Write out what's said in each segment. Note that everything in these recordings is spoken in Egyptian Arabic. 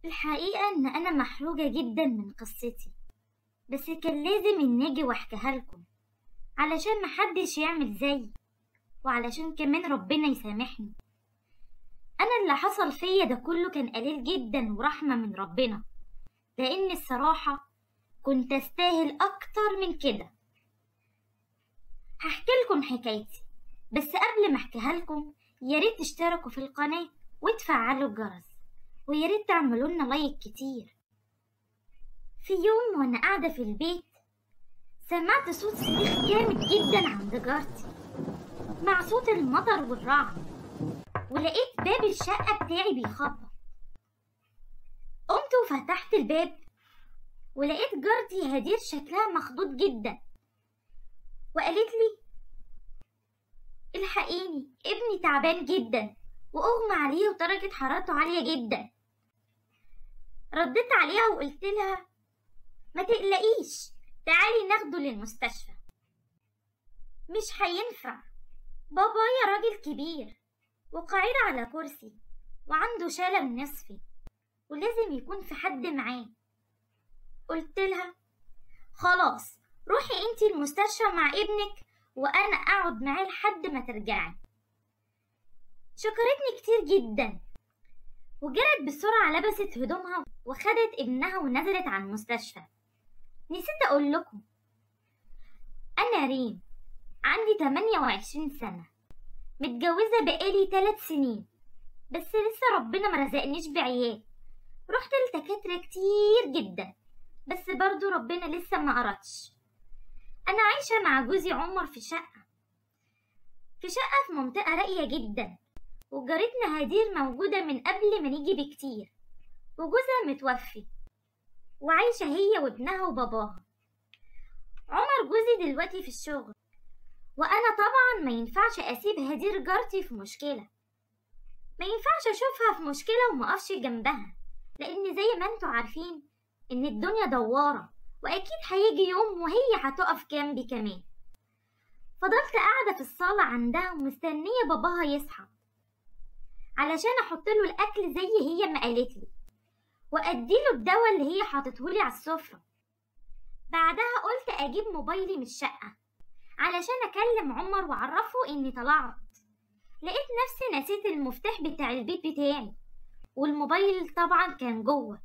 الحقيقة إن أنا محروجة جدا من قصتي بس كان لازم إني أجي وأحكيها لكم علشان محدش يعمل زيي وعلشان كمان ربنا يسامحني أنا اللي حصل فيا ده كله كان قليل جدا ورحمة من ربنا لأن الصراحة كنت أستاهل أكتر من كده هحكي لكم حكايتي بس قبل ما أحكيها لكم يا ريت تشتركوا في القناة وتفعلوا الجرس ويا ريت تعملوا لنا لايك كتير في يوم وانا قاعده في البيت سمعت صوت صريخ جامد جدا عند جارتي مع صوت المطر والرعد ولقيت باب الشقه بتاعي بيخبط قمت وفتحت الباب ولقيت جارتي هدير شكلها مخضوض جدا وقالت لي الحقيني ابني تعبان جدا واغمى عليه ودرجة حرارته عالية جدا رديت عليها وقلت لها ما تقلقيش تعالي ناخده للمستشفى مش هينفع بابايا راجل كبير وقاعد على كرسي وعنده شلل نصفي ولازم يكون في حد معاه قلت لها خلاص روحي انتي المستشفى مع ابنك وانا اقعد معاه لحد ما ترجعي شكرتني كتير جدا وجرت بسرعة لبست هدومها وخدت ابنها ونزلت على المستشفى نسيت أقول لكم أنا ريم عندي 28 سنة متجوزة بقالي 3 سنين بس لسه ربنا ما رزقنيش بعيال رحت لدكاترة كتير جدا بس برضو ربنا لسه ما أردش أنا عايشة مع جوزي عمر في شقة في شقة في منطقة راقية جدا وجارتنا هدير موجودة من قبل ما نيجي بكتير وجوزها متوفي وعايشة هي وابنها وباباها عمر جوزي دلوقتي في الشغل وأنا طبعا ما ينفعش أسيب هدير جارتي في مشكلة ما ينفعش أشوفها في مشكلة وما أقفش جنبها لأن زي ما انتوا عارفين إن الدنيا دوارة وأكيد هيجي يوم وهي هتقف جنبي كمان فضلت قاعدة في الصالة عندها ومستنية باباها يصحى علشان احط له الاكل زي هي ما قالت لي واديله الدواء اللي هي حاطتهولي على السفره بعدها قلت اجيب موبايلي من الشقه علشان اكلم عمر واعرفه اني طلعت لقيت نفسي نسيت المفتاح بتاع البيت بتاعي والموبايل طبعا كان جوه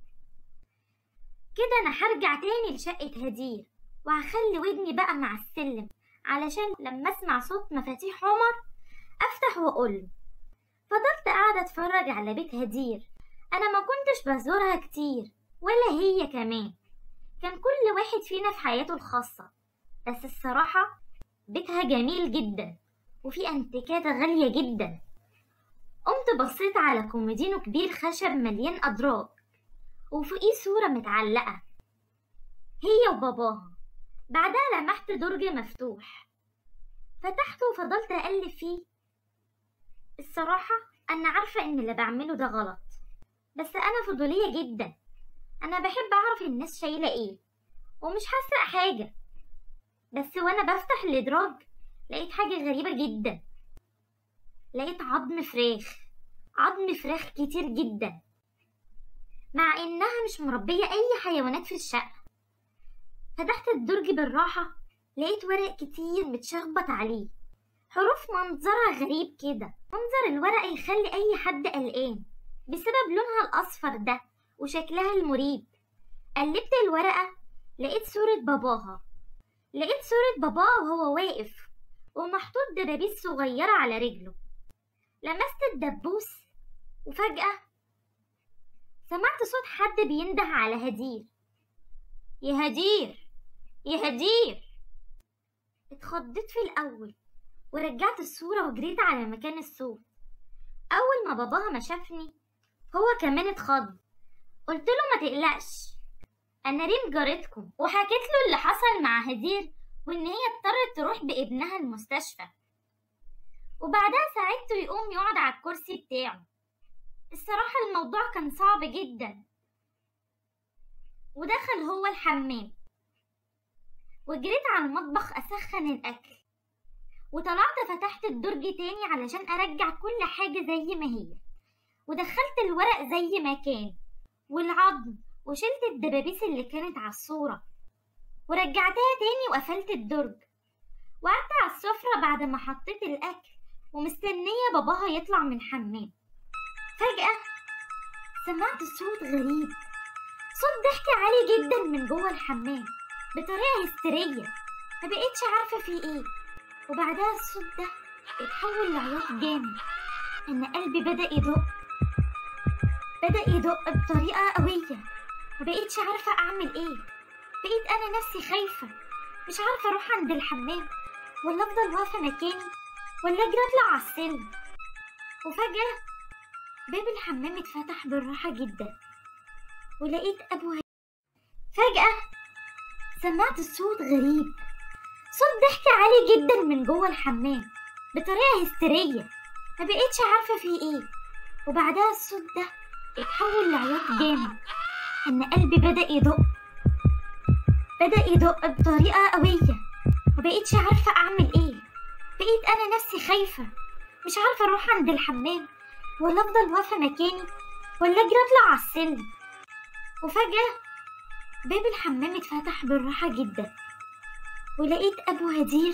كده انا هرجع تاني لشقه هدير وهخلي ودني بقى مع السلم علشان لما اسمع صوت مفاتيح عمر افتح واقوله فضلت قاعدة اتفرج على بيت هدير أنا ما كنتش بزورها كتير ولا هي كمان كان كل واحد فينا في حياته الخاصة بس الصراحة بيتها جميل جدا وفي انتيكات غالية جدا قمت بصيت على كومودينو كبير خشب مليان أدراج وفوقيه صورة متعلقة هي وباباها بعدها لمحت درج مفتوح فتحته وفضلت أقلب فيه الصراحة أنا عارفة إن اللي بعمله ده غلط بس أنا فضولية جدا أنا بحب أعرف الناس شايلة إيه ومش هسرق حاجة بس وأنا بفتح الإدراج لقيت حاجة غريبة جدا لقيت عظم فراخ عظم فراخ كتير جدا مع إنها مش مربية أي حيوانات في الشقة فتحت الدرج بالراحة لقيت ورق كتير متشخبط عليه حروف منظرها غريب كده منظر الورقة يخلي أي حد قلقان بسبب لونها الأصفر ده وشكلها المريب قلبت الورقة لقيت صورة باباها لقيت صورة باباه وهو واقف ومحطوط دبابيس صغيرة على رجله لمست الدبوس وفجأة سمعت صوت حد بينده على هدير يا هدير يا هدير اتخضيت في الأول ورجعت الصورة وجريت على مكان الصوت أول ما باباها ما شافني هو كمان اتخض قلت له ما تقلقش أنا ريم جارتكم وحكيت له اللي حصل مع هدير وإن هي اضطرت تروح بابنها المستشفى وبعدها ساعدته يقوم يقعد على الكرسي بتاعه الصراحة الموضوع كان صعب جدا ودخل هو الحمام وجريت على المطبخ أسخن الأكل وطلعت فتحت الدرج تاني علشان أرجع كل حاجة زي ما هي ودخلت الورق زي ما كان والعظم وشلت الدبابيس اللي كانت على الصورة ورجعتها تاني وقفلت الدرج وقعدت على السفرة بعد ما حطيت الأكل ومستنية باباها يطلع من حمام فجأة سمعت صوت غريب صوت ضحك عالي جدا من جوه الحمام بطريقة هستيرية ما بقيتش عارفة في ايه وبعدها الصوت ده اتحول لعياط جامد ان قلبي بدأ يدق بدأ يدق بطريقة قوية ما بقيتش عارفة اعمل ايه بقيت انا نفسي خايفة مش عارفة اروح عند الحمام ولا افضل واقفة مكاني ولا اجري اطلع على السلم وفجأة باب الحمام اتفتح بالراحة جدا ولقيت ابو هي... فجأة سمعت صوت غريب صوت ضحك عالي جدا من جوه الحمام بطريقة هستيرية ما بقيتش عارفة في ايه وبعدها الصوت ده اتحول لعياط جامد ان قلبي بدأ يدق بدأ يدق بطريقة قوية ما بقيتش عارفة اعمل ايه بقيت انا نفسي خايفة مش عارفة اروح عند الحمام ولا افضل واقفة مكاني ولا اجري اطلع على السلم وفجأة باب الحمام اتفتح بالراحة جدا ولقيت أبو هدير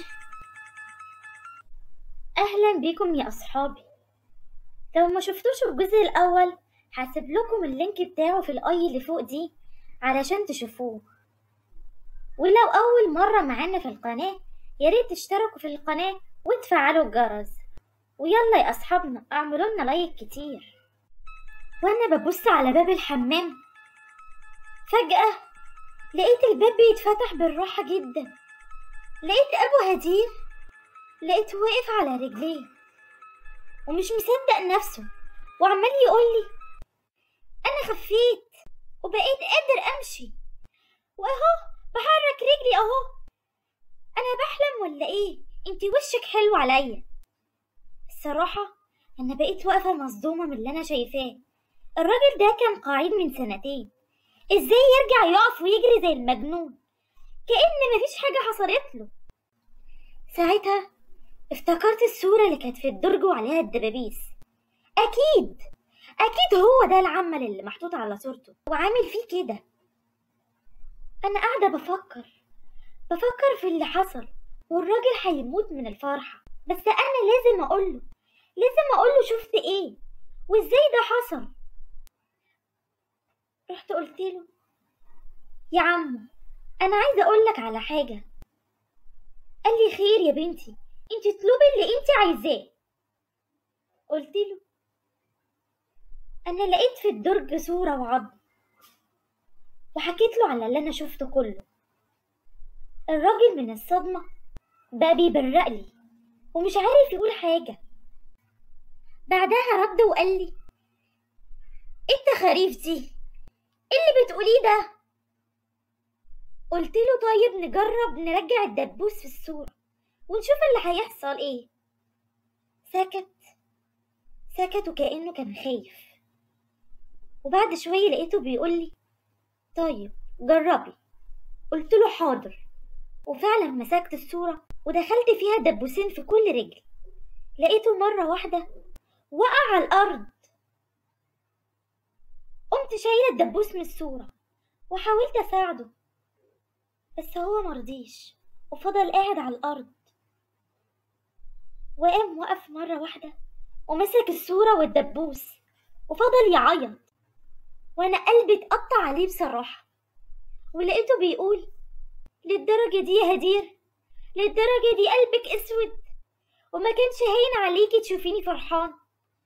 أهلا بيكم يا أصحابي لو ما شفتوش الجزء الأول هسيب لكم اللينك بتاعه في الأي اللي فوق دي علشان تشوفوه ولو أول مرة معانا في القناة ياريت تشتركوا في القناة وتفعلوا الجرس ويلا يا أصحابنا اعملوا لنا لايك كتير وأنا ببص على باب الحمام فجأة لقيت الباب بيتفتح بالراحة جدا لقيت أبو هدير لقيته واقف على رجليه ومش مصدق نفسه وعمال يقولي أنا خفيت وبقيت قادر أمشي وأهو بحرك رجلي أهو أنا بحلم ولا إيه انتي وشك حلو عليا الصراحة أنا بقيت واقفة مصدومة من اللي أنا شايفاه الراجل ده كان قاعد من سنتين ازاي يرجع يقف ويجري زي المجنون كأن مفيش حاجة حصلت له ساعتها افتكرت الصورة اللي كانت في الدرج وعليها الدبابيس أكيد أكيد هو ده العمل اللي محطوط على صورته وعامل فيه كده أنا قاعدة بفكر بفكر في اللي حصل والراجل هيموت من الفرحة بس أنا لازم أقوله لازم أقوله شفت إيه وإزاي ده حصل رحت قلت له يا عمو انا عايزه اقول لك على حاجه قال لي خير يا بنتي انت اطلبي اللي انت عايزاه قلت له انا لقيت في الدرج صوره وعظم وحكيت له على اللي انا شفته كله الراجل من الصدمه بقى بيبرق لي ومش عارف يقول حاجه بعدها رد وقال لي ايه التخاريف دي ايه اللي بتقوليه ده قلت له طيب نجرب نرجع الدبوس في الصورة ونشوف اللي هيحصل ايه سكت سكت وكأنه كان خايف وبعد شوية لقيته بيقولي طيب جربي قلت له حاضر وفعلا مسكت الصورة ودخلت فيها دبوسين في كل رجل لقيته مرة واحدة وقع على الأرض قمت شايلة الدبوس من الصورة وحاولت أساعده بس هو مرضيش وفضل قاعد على الأرض وقام وقف مرة واحدة ومسك الصورة والدبوس وفضل يعيط وأنا قلبي اتقطع عليه بصراحة ولقيته بيقول للدرجة دي يا هدير للدرجة دي قلبك أسود وما كانش هين عليكي تشوفيني فرحان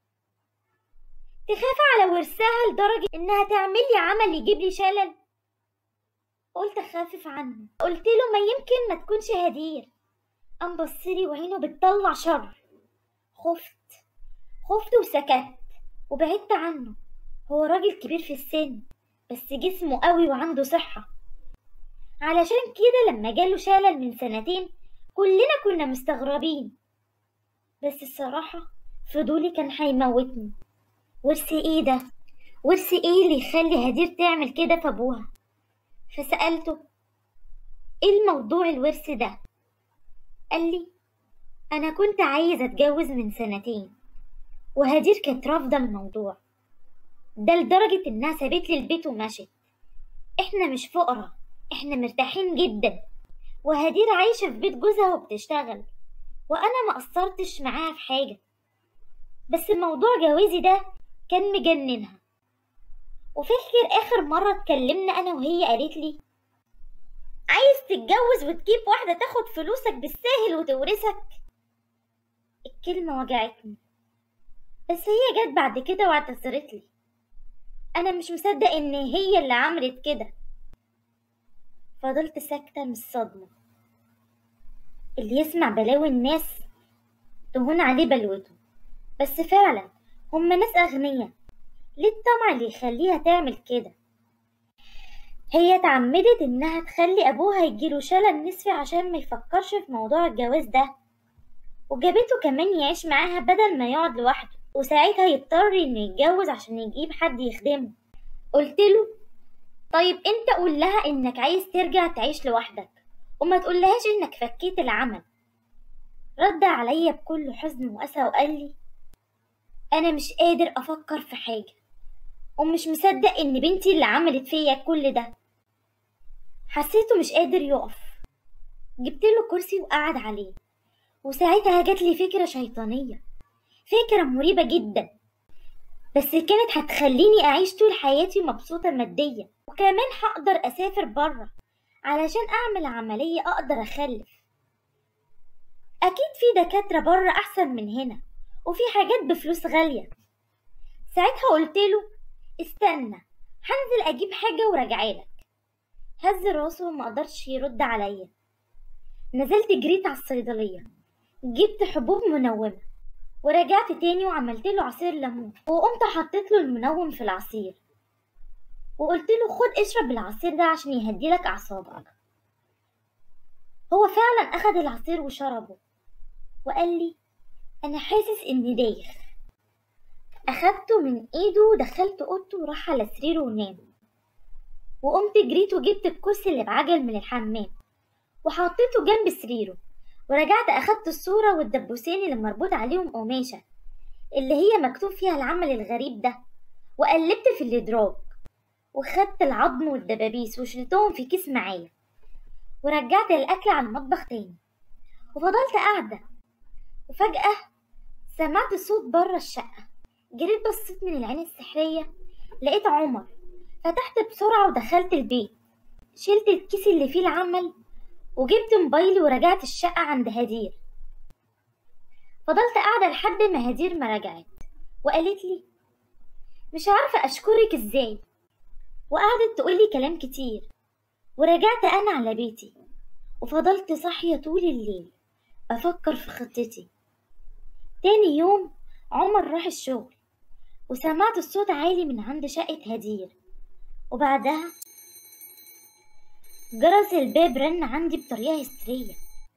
تخاف على ورثها لدرجة إنها تعمل لي عمل يجيب لي شلل قلت أخفف عنه قلت له ما يمكن ما تكونش هدير قام بصلي وعينه بتطلع شر خفت خفت وسكت وبعدت عنه هو راجل كبير في السن بس جسمه قوي وعنده صحة علشان كده لما جاله شلل من سنتين كلنا كنا مستغربين بس الصراحة فضولي كان هيموتني ورث ايه ده ورث ايه اللي يخلي هدير تعمل كده في ابوها فسألته ايه الموضوع الورث ده قال لي انا كنت عايز اتجوز من سنتين وهدير كانت رافضة الموضوع ده لدرجة إنها سابت لي البيت ومشت إحنا مش فقراء إحنا مرتاحين جدا وهدير عايشة في بيت جوزها وبتشتغل وأنا ما قصرتش معاها في حاجة بس موضوع جوازي ده كان مجننها وفاكر آخر مرة اتكلمنا أنا وهي قالت لي عايز تتجوز وتجيب واحدة تاخد فلوسك بالساهل وتورثك الكلمة وجعتني بس هي جت بعد كده واعتذرت لي أنا مش مصدق إن هي اللي عملت كده فضلت ساكتة من الصدمة اللي يسمع بلاوي الناس تهون عليه بلوته بس فعلا هم ناس أغنياء ليه الطمع اللي يخليها تعمل كده هي اتعمدت إنها تخلي أبوها يجيله شلل نصفي عشان ما يفكرش في موضوع الجواز ده وجابته كمان يعيش معاها بدل ما يقعد لوحده وساعتها يضطر إنه يتجوز عشان يجيب حد يخدمه قلتله طيب انت قول لها انك عايز ترجع تعيش لوحدك وما تقولهاش انك فكيت العمل رد عليا بكل حزن وأسى وقال لي أنا مش قادر أفكر في حاجة ومش مصدق إن بنتي اللي عملت فيا كل ده حسيته مش قادر يقف جبت له كرسي وقعد عليه وساعتها جات لي فكرة شيطانية فكرة مريبة جدا بس كانت هتخليني أعيش طول حياتي مبسوطة ماديا وكمان هقدر أسافر برا علشان أعمل عملية أقدر أخلف أكيد في دكاترة برا أحسن من هنا وفي حاجات بفلوس غالية ساعتها قلتله استنى هنزل أجيب حاجة وراجعالك هز راسه وما قدرش يرد عليا نزلت جريت على الصيدلية جبت حبوب منومة ورجعت تاني وعملت له عصير ليمون وقمت حطيت له المنوم في العصير وقلت له خد اشرب العصير ده عشان يهديلك اعصابك هو فعلا اخد العصير وشربه وقال لي انا حاسس اني دايخ اخدته من ايده ودخلت اوضته وراح على سريره ونام وقمت جريت وجبت الكرسي اللي بعجل من الحمام وحطيته جنب سريره ورجعت أخدت الصورة والدبوسين اللي مربوط عليهم قماشة اللي هي مكتوب فيها العمل الغريب ده وقلبت في الإدراج وخدت العظم والدبابيس وشلتهم في كيس معايا ورجعت الأكل على المطبخ تاني وفضلت قاعدة وفجأة سمعت صوت بره الشقة جريت بصيت من العين السحرية لقيت عمر فتحت بسرعة ودخلت البيت شلت الكيس اللي فيه العمل وجبت موبايلي ورجعت الشقة عند هدير فضلت قاعدة لحد ما هدير ما رجعت وقالت لي مش عارفة أشكرك إزاي وقعدت تقولي كلام كتير ورجعت أنا على بيتي وفضلت صاحية طول الليل بفكر في خطتي تاني يوم عمر راح الشغل وسمعت الصوت عالي من عند شقة هدير وبعدها جرس الباب رن عندي بطريقة هستيرية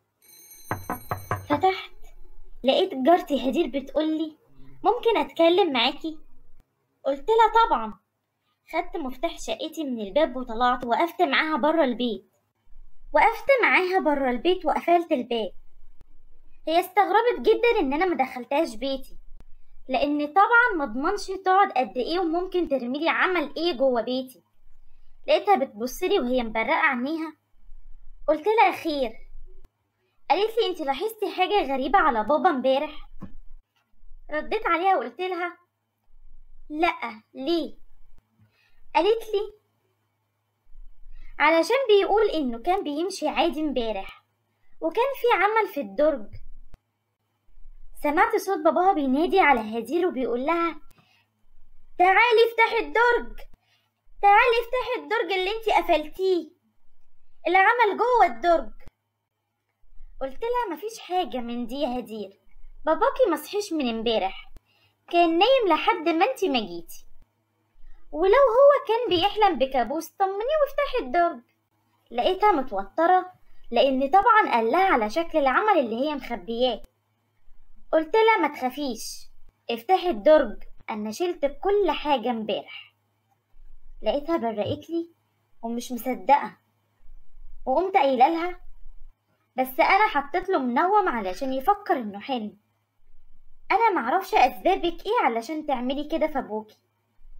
فتحت لقيت جارتي هدير بتقولي ممكن أتكلم معاكي قلت لها طبعا خدت مفتاح شقتي من الباب وطلعت وقفت معاها برا البيت وقفت معاها برا البيت وقفلت الباب هي استغربت جدا ان انا مدخلتهاش بيتي لان طبعا مضمنش تقعد قد ايه وممكن ترميلي عمل ايه جوه بيتي لقيتها بتبصلي وهي مبرقة عينيها قلت لها خير قالت لي انت لاحظتي حاجة غريبة على بابا امبارح رديت عليها وقلت لها لا ليه قالت لي علشان بيقول انه كان بيمشي عادي امبارح وكان في عمل في الدرج سمعت صوت باباها بينادي على هدير وبيقول لها تعالي افتحي الدرج تعالي افتحي الدرج اللي انتي قفلتيه العمل جوه الدرج قلت لها مفيش حاجة من دي يا هدير باباكي مصحيش من امبارح كان نايم لحد ما انتي ما جيتي ولو هو كان بيحلم بكابوس طمنيه وافتحي الدرج لقيتها متوترة لأن طبعا قال لها على شكل العمل اللي هي مخبياه قلت لها ما تخافيش افتحي الدرج أنا شلت كل حاجة امبارح لقيتها برقت لي ومش مصدقة وقمت قايله لها بس انا حطيت له منوم علشان يفكر انه حلم انا معرفش اسبابك ايه علشان تعملي كده في ابوكي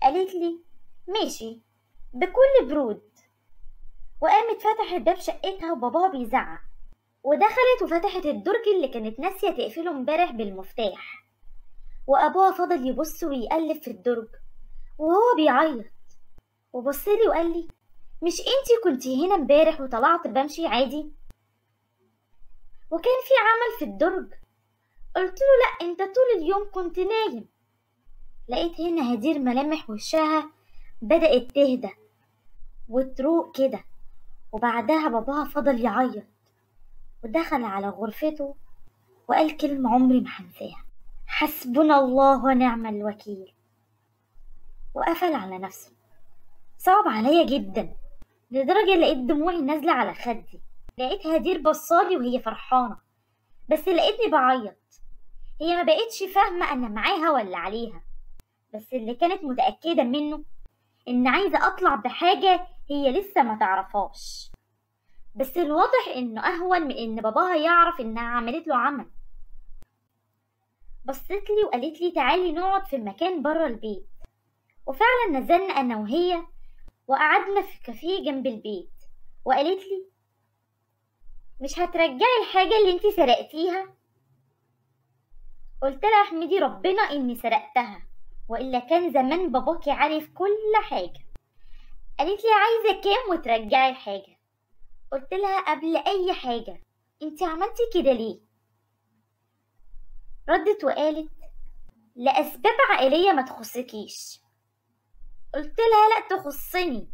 قالت لي ماشي بكل برود وقامت فتحت باب شقتها وباباها بيزعق ودخلت وفتحت الدرج اللي كانت ناسية تقفله امبارح بالمفتاح وأبوها فضل يبص ويقلب في الدرج وهو بيعيط وبصلي وقال لي مش انتي كنتي هنا امبارح وطلعت بمشي عادي وكان في عمل في الدرج قلت له لا انت طول اليوم كنت نايم لقيت هنا هدير ملامح وشها بدأت تهدى وتروق كده وبعدها باباها فضل يعيط ودخل على غرفته وقال كلمة عمري ما هنساها حسبنا الله ونعم الوكيل وقفل على نفسه صعب عليا جدا لدرجة لقيت دموعي نازلة على خدي لقيت هدير بصالي وهي فرحانة بس لقيتني بعيط هي ما بقتش فاهمة أنا معاها ولا عليها بس اللي كانت متأكدة منه إن عايزة أطلع بحاجة هي لسه ما تعرفهاش بس الواضح إنه أهون من إن باباها يعرف إنها عملت له عمل بصت لي وقالت لي تعالي نقعد في مكان بره البيت وفعلا نزلنا أنا وهي وقعدنا في كافيه جنب البيت وقالت لي مش هترجعي الحاجة اللي انتي سرقتيها قلت لها احمدي ربنا اني سرقتها والا كان زمان باباكي عارف كل حاجة قالت لي عايزة كام وترجعي الحاجة قلت لها قبل اي حاجة انتي عملتي كده ليه ردت وقالت لأسباب عائلية ما تخصكيش قلت لها لا تخصني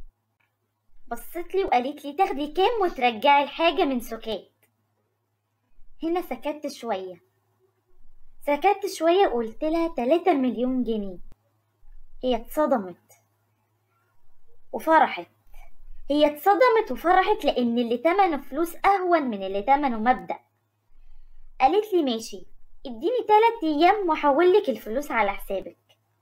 بصت لي وقالت لي تاخدي كام وترجعي الحاجة من سكات هنا سكت شوية سكت شوية وقلت لها تلاتة مليون جنيه هي اتصدمت وفرحت هي اتصدمت وفرحت لأن اللي تمنه فلوس أهون من اللي تمنه مبدأ قالت لي ماشي اديني تلات أيام وأحولك الفلوس على حسابك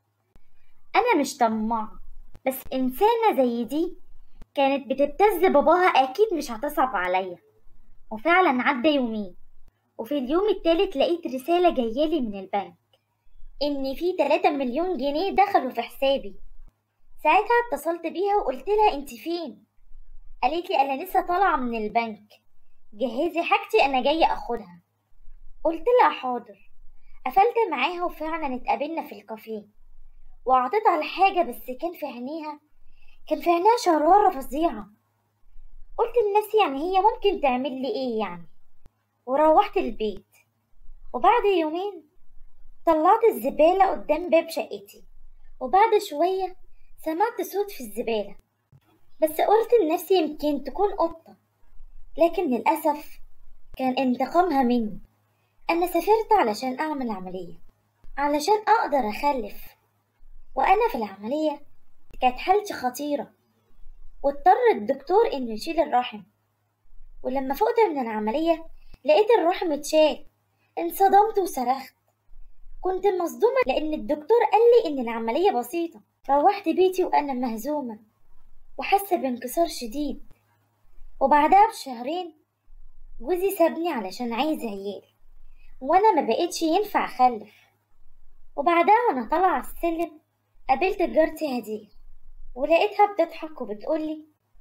أنا مش طماعة بس إنسانة زي دي كانت بتبتز باباها أكيد مش هتصعب عليا وفعلا عدى يومين وفي اليوم التالت لقيت رسالة جايالي من البنك إن في تلاتة مليون جنيه دخلوا في حسابي ساعتها اتصلت بيها وقلت لها انت فين قالت لي انا لسه طالعة من البنك جهزي حاجتي انا جاية اخدها قلت لها حاضر قفلت معاها وفعلا اتقابلنا في الكافيه وأعطيتها الحاجة بس كان في عينيها كان في عينيها شرارة فظيعة قلت لنفسي يعني هي ممكن تعمل لي ايه يعني وروحت البيت وبعد يومين طلعت الزبالة قدام باب شقتي وبعد شوية سمعت صوت في الزبالة بس قلت لنفسي يمكن تكون قطة لكن للأسف كان انتقامها مني أنا سافرت علشان أعمل عملية علشان أقدر أخلف وأنا في العملية كانت حالتي خطيرة واضطر الدكتور إنه يشيل الرحم ولما فقت من العملية لقيت الرحم اتشال انصدمت وصرخت كنت مصدومة لأن الدكتور قال لي إن العملية بسيطة روحت بيتي وأنا مهزومة وحاسة بانكسار شديد وبعدها بشهرين جوزي سابني علشان عايز عيال وأنا ما بقيتش ينفع أخلف وبعدها وأنا طالعة على السلم قابلت جارتي هدير ولقيتها بتضحك وبتقولي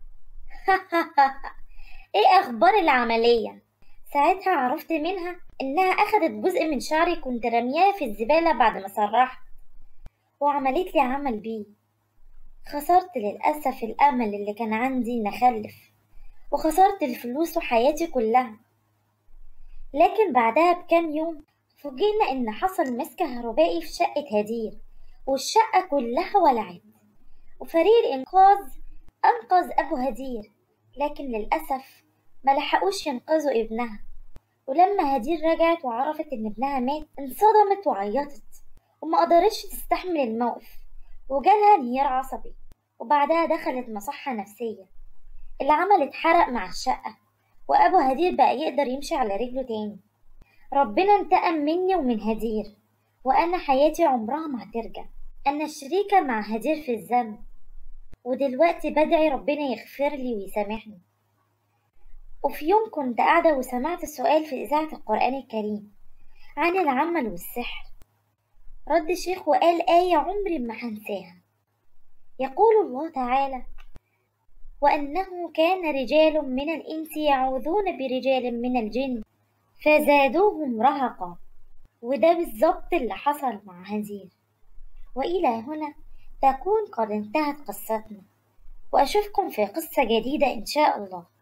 ايه اخبار العملية ساعتها عرفت منها انها اخدت جزء من شعري كنت رمياه في الزبالة بعد ما سرحت وعملت لي عمل بيه خسرت للأسف الأمل اللي كان عندي إن أخلف وخسرت الفلوس وحياتي كلها لكن بعدها بكام يوم فوجئنا إن حصل مس كهربائي في شقة هدير والشقة كلها ولعت وفريق الإنقاذ أنقذ أبو هدير لكن للأسف ما لحقوش ينقذوا ابنها ولما هدير رجعت وعرفت إن ابنها مات انصدمت وعيطت وما قدرتش تستحمل الموقف وجالها انهيار عصبي وبعدها دخلت مصحة نفسية العمل اتحرق مع الشقة وأبو هدير بقى يقدر يمشي على رجله تاني ربنا انتقم مني ومن هدير وأنا حياتي عمرها ما هترجع أنا شريكة مع هدير في الذنب ودلوقتي بدعي ربنا يغفر لي ويسامحني وفي يوم كنت قاعدة وسمعت سؤال في إذاعة القرآن الكريم عن العمل والسحر رد شيخ وقال آية عمري ما هنساها يقول الله تعالى وأنه كان رجال من الإنس يعوذون برجال من الجن فزادوهم رهقا وده بالظبط اللي حصل مع هزير وإلى هنا تكون قد انتهت قصتنا وأشوفكم في قصة جديدة إن شاء الله